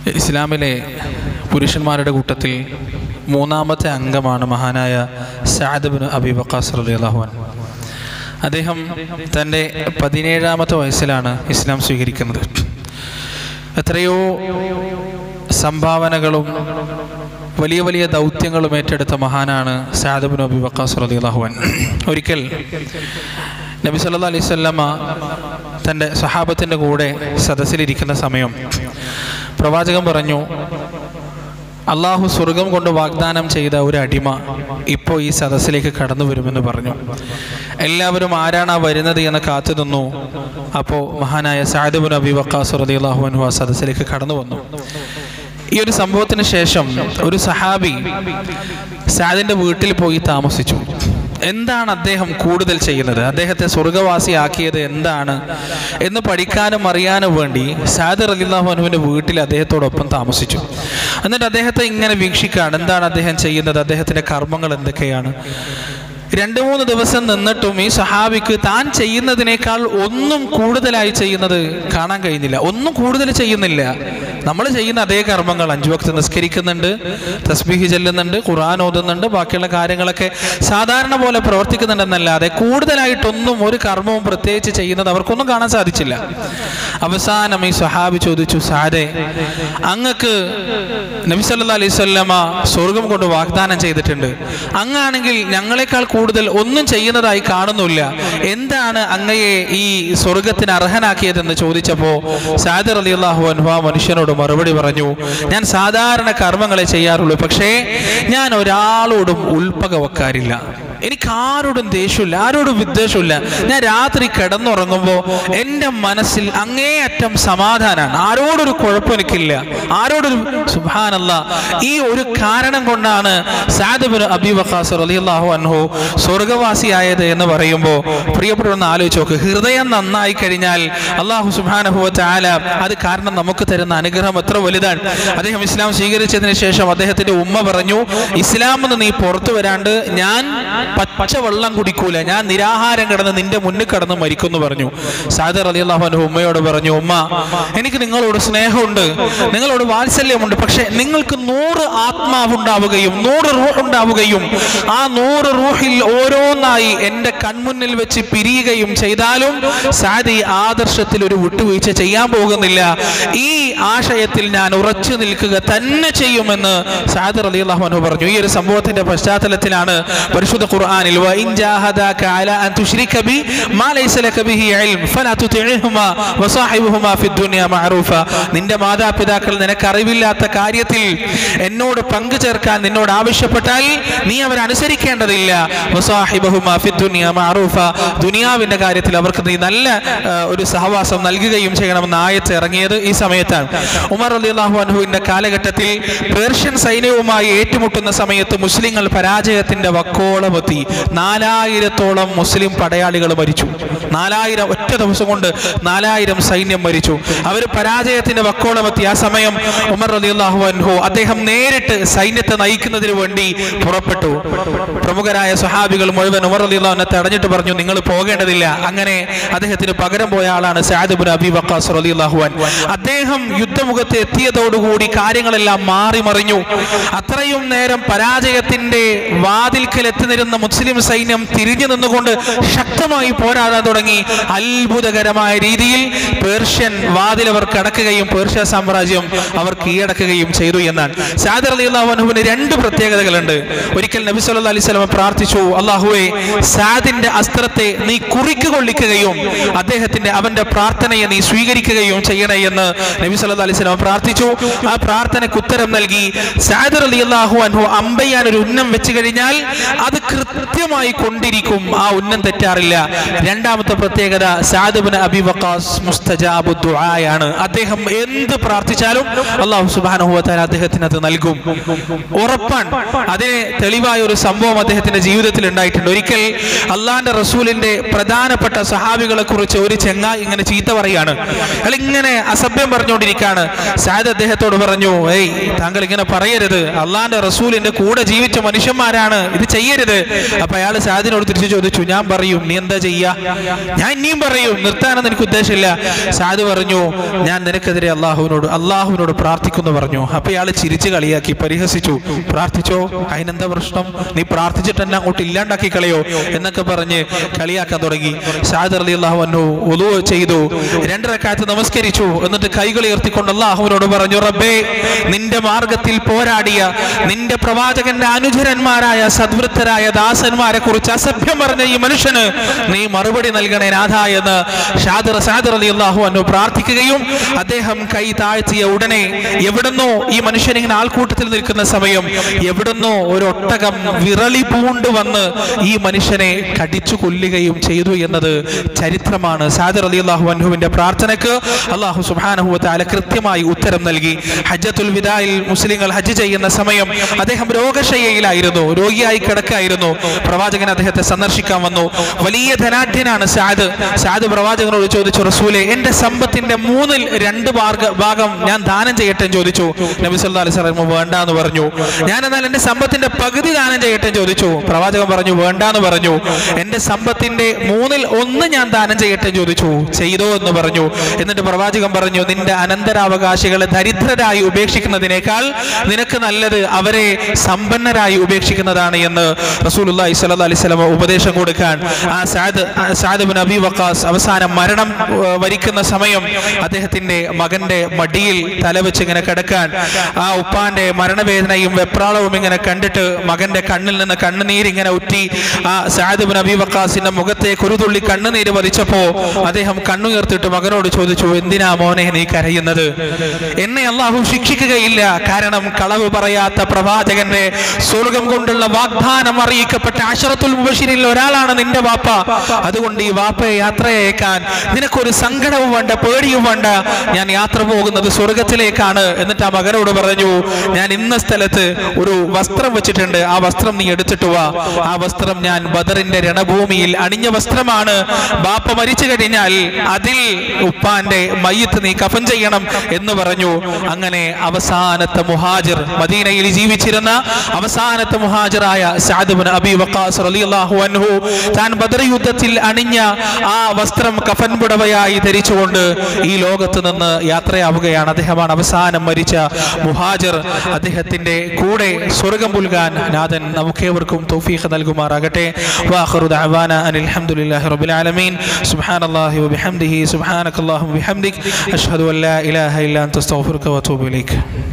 ഇസ്ലാമിലെ പുരുഷന്മാരുടെ കൂട്ടത്തിൽ മൂന്നാമത്തെ അംഗമാണ് മഹാനായ സാദബിൻ അബി വക്കാസ് റളിയല്ലാഹുഅൻ അദ്ദേഹം തൻ്റെ പതിനേഴാമത്തെ വയസ്സിലാണ് ഇസ്ലാം സ്വീകരിക്കുന്നത് എത്രയോ സംഭാവനകളും വലിയ വലിയ ദൗത്യങ്ങളും ഏറ്റെടുത്ത മഹാനാണ് സാദബിൻ അബി വക്കാസ് റളിയല്ലാഹുഅൻ ഒരിക്കൽ നബി സല്ലല്ലാഹു അലൈഹി വസല്ലമ തൻ്റെ സഹാബത്തിൻ്റെ കൂടെ സദസ്സിലിരിക്കുന്ന സമയം പ്രവാചകൻ പറഞ്ഞു അള്ളാഹു സ്വർഗം കൊണ്ട് വാഗ്ദാനം ചെയ്ത ഒരു അടിമ ഇപ്പോൾ ഈ സദസ്സിലേക്ക് കടന്നു വരുമെന്ന് പറഞ്ഞു എല്ലാവരും ആരാണ് ആ വരുന്നത് എന്ന് കാത്തു നിന്നു അപ്പോൾ മഹാനായ സാദുബുൻ അബി വക്കാസ് റളിയല്ലാഹു അൻഹു ആ സദസ്സിലേക്ക് കടന്നു വന്നു ഈ ഒരു സംഭവത്തിന് ശേഷം ഒരു സഹാബി സാദിന്റെ വീട്ടിൽ പോയി താമസിച്ചു എന്താണ് അദ്ദേഹം കൂടുതൽ ചെയ്യുന്നത് അദ്ദേഹത്തെ സ്വർഗവാസിയാക്കിയത് എന്താണ് എന്ന് പഠിക്കാനും അറിയാനും വേണ്ടി സാദർ അലില്ലാഹു അനുവിൻ്റെ വീട്ടിൽ അദ്ദേഹത്തോടൊപ്പം താമസിച്ചു എന്നിട്ട് അദ്ദേഹത്തെ ഇങ്ങനെ വീക്ഷിക്കുകയാണ് എന്താണ് അദ്ദേഹം ചെയ്യുന്നത് അദ്ദേഹത്തിൻ്റെ കർമ്മങ്ങൾ എന്തൊക്കെയാണ് രണ്ട് മൂന്ന് ദിവസം നിന്നിട്ടും ഈ സഹാബിക്ക് താൻ ചെയ്യുന്നതിനേക്കാൾ ഒന്നും കൂടുതലായി ചെയ്യുന്നത് കാണാൻ കഴിയുന്നില്ല ഒന്നും കൂടുതൽ ചെയ്യുന്നില്ല നമ്മൾ ചെയ്യുന്ന അതേ കർമ്മങ്ങൾ അഞ്ചു വക്ത് നിസ്കരിക്കുന്നുണ്ട് തസ്ബീഹ് ചെല്ലുന്നുണ്ട് ഖുർആൻ ഓതുന്നുണ്ട് ബാക്കിയുള്ള കാര്യങ്ങളൊക്കെ സാധാരണ പോലെ പ്രവർത്തിക്കുന്നുണ്ടെന്നല്ലാതെ കൂടുതലായിട്ടൊന്നും ഒരു കർമ്മവും പ്രത്യേകിച്ച് ചെയ്യുന്നത് അവർക്കൊന്നും കാണാൻ സാധിച്ചില്ല അവസാനം ഈ സഹാബി ചോദിച്ചു സാരെ അങ്ങക്ക് നബി സല്ലല്ലാഹു അലൈഹി വസല്ലമ സ്വർഗം കൊണ്ട് വാഗ്ദാനം ചെയ്തിട്ടുണ്ട് അങ്ങാണെങ്കിൽ ഞങ്ങളെക്കാൾ കൂടുതൽ ഒന്നും ചെയ്യുന്നതായി കാണുന്നില്ല എന്താണ് അങ്ങയെ ഈ സ്വർഗത്തിന് അർഹനാക്കിയതെന്ന് ചോദിച്ചപ്പോൾ സാദർ അലി അള്ളാഹു അൻഹു ആ മനുഷ്യനോട് മറുപടി പറഞ്ഞു ഞാൻ സാധാരണ കർമ്മങ്ങളെ ചെയ്യാറുള്ളൂ പക്ഷേ ഞാൻ ഒരാളോടും ഉൾപ്പക വെക്കാറില്ല എനിക്ക് ആരോടും ദേഷ്യമില്ല ആരോടും വിദ്വേഷമില്ല ഞാൻ രാത്രി കിടന്നുറങ്ങുമ്പോൾ എൻ്റെ മനസ്സിൽ അങ്ങേയറ്റം സമാധാനമാണ് ആരോടൊരു കുഴപ്പം എനിക്കില്ല ആരോടൊരു സുബാനല്ല ഈ ഒരു കാരണം കൊണ്ടാണ് സാദബിൻ അബി വഖാസ് റളിയല്ലാഹു അൻഹു സ്വർഗവാസിയായത് എന്ന് പറയുമ്പോൾ പ്രിയപ്പെട്ടവന്ന് ആലോചിച്ച് നോക്ക് ഹൃദയം നന്നായി കഴിഞ്ഞാൽ അള്ളാഹു സുബാനഹു ചാല അത് കാരണം നമുക്ക് തരുന്ന അനുഗ്രഹം എത്ര വലുതാണ് അദ്ദേഹം ഇസ്ലാം സ്വീകരിച്ചതിന് ശേഷം അദ്ദേഹത്തിന്റെ ഉമ്മ പറഞ്ഞു ഇസ്ലാം എന്ന് നീ പുറത്തു വരാണ്ട് ഞാൻ പച്ച വെള്ളം കുടിക്കൂല ഞാൻ നിരാഹാരം കിടന്ന് നിന്റെ മുന്നിൽ കിടന്ന് മരിക്കുന്നു പറഞ്ഞു സാദർ അലി അള്ളാഹു അനു ഉമ്മയോട് പറഞ്ഞു ഉമ്മ എനിക്ക് നിങ്ങളോട് സ്നേഹമുണ്ട് നിങ്ങളോട് വാത്സല്യമുണ്ട് പക്ഷെ നിങ്ങൾക്ക് നൂറ് ആത്മാവുണ്ടാവുകയും നൂറ് റൂഹ് ഉണ്ടാവുകയും ആ നൂറ് റൂഹിൽ ഓരോന്നായി എൻ്റെ കൺമുന്നിൽ വെച്ച് പിരിയുകയും ചെയ്താലും സാദി ഈ ആദർശത്തിൽ ഒരു വിട്ടുവീഴ്ച ചെയ്യാൻ പോകുന്നില്ല ഈ ആശയത്തിൽ ഞാൻ ഉറച്ചു നിൽക്കുക തന്നെ ചെയ്യുമെന്ന് സാദർ അലി അള്ളാഹു അനു പറഞ്ഞു ഈ ഒരു സംഭവത്തിന്റെ പശ്ചാത്തലത്തിലാണ് പരിശുദ്ധ ഖുർആനിൽ വഇൻ ജാഹദാക അല അൻ തുശ്രിക ബി മാ ലൈസ ലക ബിഹി ഇൽം ഫലാ തുതിഇഹുമാ വസാഹിബുഹുമാ ഫിദ് ദുനിയ മഅറൂഫ നിന്റെ മാതാപിതാക്കൾ നിനക്ക് അറിവില്ലാത്ത കാര്യത്തിൽ എന്നോട് പങ്കു ചേർക്കാൻ നിന്നോട് ആവശ്യപ്പെട്ടാൽ നീ അവരെ അനുസരിക്കേണ്ടതില്ല വസാഹിബുഹുമാ ഫിദ് ദുനിയ മഅറൂഫ ദുനിയാവിന്റെ കാര്യത്തിൽ അവർക്ക് നീ നല്ല ആ, ഒരു സഹവാസം നൽകുകയും ചെയ്യണമെന്ന് ആയത്ത് ഇറങ്ങിയത് ഈ സമയത്താണ് ഉമർ റളിയല്ലാഹു അൻഹുവിന്റെ കാലഘട്ടത്തിൽ പേർഷ്യൻ സൈന്യവുമായി ഏറ്റുമുട്ടുന്ന സമയത്ത് മുസ്ലിങ്ങൾ പരാജയത്തിന്റെ വക്കോളമെത്തി നാലായിരത്തോളം മുസ്ലിം പടയാളികൾ മരിച്ചു നാലായിരം ഒറ്റ ദിവസം കൊണ്ട് നാലായിരം സൈന്യം മരിച്ചു അവർ പരാജയത്തിന്റെ വക്കോളമെത്തി ആ സമയം ഉമർ റളിയല്ലാഹു അൻഹു അദ്ദേഹം നേരിട്ട് സൈന്യത്തെ നയിക്കുന്നതിന് വേണ്ടി പുറപ്പെട്ടു പ്രമുഖരായ സഹാബികൾ മുഴുവൻ ഉമർ റളിയല്ലാഹുവിനെ തടഞ്ഞിട്ട് പറഞ്ഞു നിങ്ങൾ പോകേണ്ടതില്ല അങ്ങനെ അദ്ദേഹത്തിന് പകരം പോയ ആളാണ് സഅദ് അബി വക്കാസ് റളിയല്ലാഹു അൻഹു അദ്ദേഹം യുദ്ധമുഖത്ത് എത്തിയതോടുകൂടി കാര്യങ്ങളെല്ലാം മാറി മറിഞ്ഞു അത്രയും നേരം പരാജയത്തിന്റെ വാതിൽക്കൽ എത്തിനിരുന്ന മുസ്ലിം സൈന്യം തിരിഞ്ഞു നിന്നുകൊണ്ട് ശക്തമായി പോരാടാൻ തുടങ്ങി അത്ഭുതകരമായ രീതിയിൽ പേർഷ്യൻ വാതിൽ അവർ കടക്കുകയും പേർഷ്യ സാമ്രാജ്യം അവർ കീഴടക്കുകയും ചെയ്തു എന്നാണ് സാദർ അലി അള്ളാഹുവിന് രണ്ട് പ്രത്യേകതകളുണ്ട് ഒരിക്കൽ നബി സല്ലല്ലാഹു അലൈഹി വസല്ലം പ്രാർത്ഥിച്ചു അള്ളാഹുവെ സാദിന്റെ അസ്ത്രത്തെ നീ കുറിക്ക് കൊള്ളിക്കുകയും അദ്ദേഹത്തിന്റെ അവന്റെ പ്രാർത്ഥനയെ നീ സ്വീകരിക്കുകയും ചെയ്യണേ എന്ന് നബി സല്ലല്ലാഹു അലൈഹി വസല്ലം പ്രാർത്ഥിച്ചു ആ പ്രാർത്ഥനയ്ക്ക് ഉത്തരം നൽകി സാദർ അലി അള്ളാഹു അൻഹു അമ്പയ്യാൻ ഒരു ഉന്നം വെച്ച് കഴിഞ്ഞാൽ അത് കൃത്യമായി കൊണ്ടിരിക്കും ആ ഉന്നം തെറ്റാറില്ല രണ്ടാമത്തെ പ്രത്യേകത സാദുബിൻ അബി വക്കാസ് മുസ്തജാബു ദുആയാണ് അദ്ദേഹം എന്ത് പ്രാർത്ഥിച്ചാലും അള്ളാഹു സുബ്ഹാനഹു വ തആല അദ്ദേഹത്തിന് അത് നൽകും ഉറപ്പാണ് അതിന് തെളിവായ ഒരു സംഭവം അദ്ദേഹത്തിന്റെ ജീവിതത്തിൽ ഉണ്ടായിട്ടുണ്ട് ഒരിക്കൽ അള്ളാന്റെ റസൂലിന്റെ പ്രധാനപ്പെട്ട സഹാബികളെ കുറിച്ച് ഒരു ചെങ്ങായി ഇങ്ങനെ ചീത്ത പറയാണ് അയാൾ ഇങ്ങനെ അസഭ്യം പറഞ്ഞുകൊണ്ടിരിക്കുകയാണ് സാദ് അദ്ദേഹത്തോട് പറഞ്ഞു ഏയ് താങ്കൾ ഇങ്ങനെ പറയരുത് അള്ളാന്റെ റസൂലിന്റെ കൂടെ ജീവിച്ച മനുഷ്യന്മാരാണ് ഇത് ചെയ്യരുത് അപ്പൊ അയാൾ സാദിനോട് തിരിച്ചു ചോദിച്ചു ഞാൻ പറയും നീ എന്താ ചെയ്യാ ഞാൻ ഇനിയും പറയും നിർത്താനൊന്നും എനിക്ക് ഉദ്ദേശമില്ല സാദ് പറഞ്ഞു ഞാൻ നിനക്കെതിരെ അള്ളാഹുവിനോട് അള്ളാഹുവിനോട് പ്രാർത്ഥിക്കുന്നു പറഞ്ഞു അപ്പൊ ഇയാൾ ചിരിച്ച് കളിയാക്കി പരിഹസിച്ചു പ്രാർത്ഥിച്ചോ അതിനെന്താ പ്രശ്നം നീ പ്രാർത്ഥിച്ചിട്ട് എന്നെ അങ്ങോട്ട് ഇല്ലാണ്ടാക്കി കളയോ എന്നൊക്കെ പറഞ്ഞ് കളിയാക്കാൻ തുടങ്ങി സാദ് അലി അള്ളാഹു അന്നു ഒതു ചെയ്തു രണ്ടരക്കാലത്ത് നമസ്കരിച്ചു എന്നിട്ട് കൈകൾ ഉയർത്തിക്കൊണ്ട് അള്ളാഹുവിനോട് പറഞ്ഞു റബ്ബേ നിന്റെ മാർഗത്തിൽ പോരാടിയ നിന്റെ പ്രവാചകന്റെ അനുചരന്മാരായ സദ്വൃത്തരായ ദാസന്മാരെ കുറിച്ച് അസഭ്യം പറഞ്ഞ ഈ മനുഷ്യന് നീ മറുപടി നൽകണേ നാഥ എന്ന് ഷാദിർ സാദിർ അലി അള്ളാഹു അന്നു പ്രാർത്ഥിക്കുകയും അദ്ദേഹം കൈ താഴ്ത്തിയ ഉടനെ എവിടുന്നോ ഈ മനുഷ്യൻ ഇങ്ങനെ ആൾക്കൂട്ടത്തിൽ നിൽക്കുന്ന സമയം എവിടുന്നോ ഒരു ഒട്ടകം വിറളി പൂണ്ട് വന്ന് ഈ മനുഷ്യനെ കടിച്ചു കൊല്ലുകയും ചെയ്തു എന്നത് ചരിത്രമാണ് സാദിർ അലി അള്ളാഹു അന്നുവിന്റെ പ്രാർത്ഥനയ്ക്ക് അള്ളാഹു സുബാനഹു താല കൃത്യമായി ഉത്തരം നൽകി ഹജ്ജത്തുൽ വിദായിൽ മുസ്ലിങ്ങൾ ഹജ്ജ് ചെയ്യുന്ന സമയം അദ്ദേഹം രോഗശയ്യയിലായിരുന്നു രോഗിയായി കിടക്കായിരുന്നു പ്രവാചകൻ അദ്ദേഹത്തെ സന്ദർശിക്കാൻ വന്നു വലിയ ധനാഢ്യനാണ് സാദ് സാദ് പ്രവാചകനോട് ചോദിച്ചു റസൂലെ എന്റെ സമ്പത്തിന്റെ മൂന്നിൽ രണ്ട് ഭാഗ- ഭാഗം ഞാൻ ദാനം ചെയ്യട്ടെ എന്ന് ചോദിച്ചു നബി സല്ലല്ലാഹു അലൈഹി വസല്ലം വേണ്ട എന്ന് പറഞ്ഞു ഞാൻ എന്നാൽ എന്റെ സമ്പത്തിന്റെ പകുതി ദാനം ചെയ്യട്ടെ എന്ന് ചോദിച്ചു പ്രവാചകൻ പറഞ്ഞു വേണ്ട എന്ന് പറഞ്ഞു എന്റെ സമ്പത്തിന്റെ മൂന്നിൽ ഒന്ന് ഞാൻ ദാനം ചെയ്യട്ടെ എന്ന് ചോദിച്ചു ചെയ്തോ എന്ന് പറഞ്ഞു എന്നിട്ട് പ്രവാചകൻ പറഞ്ഞു നിന്റെ അനന്തരാവകാശികളെ ദരിദ്രരായി ഉപേക്ഷിക്കുന്നതിനേക്കാൾ നിനക്ക് നല്ലത് അവരെ സമ്പന്നരായി ഉപേക്ഷിക്കുന്നതാണ് എന്ന് റസൂലുള്ളാഹി സ്വല്ലല്ലാഹു അലൈഹി വസല്ലം ഉപദേശം കൊടുക്കാൻ ആ സാദ് ആ സാദ് ബിൻ അബി വഖാസ് അവസാനം മരണം ഏർ, വരിക്കുന്ന സമയം അദ്ദേഹത്തിന്റെ മകന്റെ മടിയിൽ തലവെച്ച് ഇങ്ങനെ കിടക്കാൻ ആ ഉപ്പാന്റെ മരണവേദനയും വെപ്രാളവും ഇങ്ങനെ കണ്ടിട്ട് മകന്റെ കണ്ണിൽ നിന്ന് കണ്ണുനീര് ഇങ്ങനെ ഉറ്റി ആ സാദ് ബിൻ അബി വഖാസിന്റെ മുഖത്തെ കുരുതുള്ളി കണ്ണുനീര് പതിച്ചപ്പോ അദ്ദേഹം കണ്ണുയർത്തിട്ട് മകനോട് ചോദിച്ചു എന്തിനാ മോനെ നീ കരയുന്നത് എന്നെ അള്ളാഹു ശിക്ഷിക്കുകയില്ല കാരണം കളവ് പറയാത്ത പ്രവാചകന്റെ സ്വർഗം കൊണ്ടുള്ള വാഗ്ദാനം അറിയിക്കപ്പെട്ട അഷറത്തുൽ മുബഷിരിൽ ഒരാളാണ് നിന്റെ വാപ്പ അതുകൊണ്ട് ഈ വാപ്പയെ യാത്രയേക്കാൻ നിനക്കൊരു സങ്കടവും വേണ്ട പേടിയും വേണ്ട ഞാൻ യാത്ര പോകുന്നത് സ്വർഗത്തിലേക്കാണ് എന്നിട്ട് ആ മകനോട് പറഞ്ഞു ഞാൻ ഇന്ന സ്ഥലത്ത് ഒരു വസ്ത്രം വെച്ചിട്ടുണ്ട് ആ വസ്ത്രം നീ എടുത്തിട്ട് വാ ആ വസ്ത്രം ഞാൻ ബദറിന്റെ രണഭൂമിയിൽ അണിഞ്ഞ വസ്ത്രമാണ് ബാപ്പ മരിച്ചു കഴിഞ്ഞാൽ അതിൽ ഉപ്പാന്റെ മയ്യത്ത് നീ കഫൻ ചെയ്യണം എന്ന് പറഞ്ഞു അങ്ങനെ അവസാനത്തെ മുഹാജിർ മദീനയിൽ ജീവിച്ചിരുന്ന അവസാനത്തെ മുഹാജിറായ സഅദ് അബി വഖാസ് റളിയല്ലാഹു അൻഹു താൻ ബദർ യുദ്ധത്തിൽ അണിഞ്ഞ ആ വസ്ത്രം കഫൻ പുടവയായി ധരിച്ചുകൊണ്ട് ഈ ലോകത്ത് നിന്ന് യാത്രയാവുകയാണ് അദ്ദേഹമാണ് അവസാനം മരിച്ച മുഹാജിർ അദ്ദേഹത്തിന്റെ കൂടെ സ്വർഗം പുൽകാൻ നാഥൻ നമുക്കേവർക്കും തൗഫീഖ് നൽകുമാറാകട്ടെ വാഖിറു ദഅവാന അനിൽ ഹംദുലില്ലാഹി റബ്ബിൽ ആലമീൻ സുബ്ഹാനല്ലാഹി വബിഹംദിഹി സുബ്ഹാനക്കല്ലാഹു വബിഹംദിക് അഷ്ഹദു അൻ ലാ ഇലാഹ ഇല്ല അൻത അസ്തഗ്ഫിറുക വഅതൂബു ഇലൈക്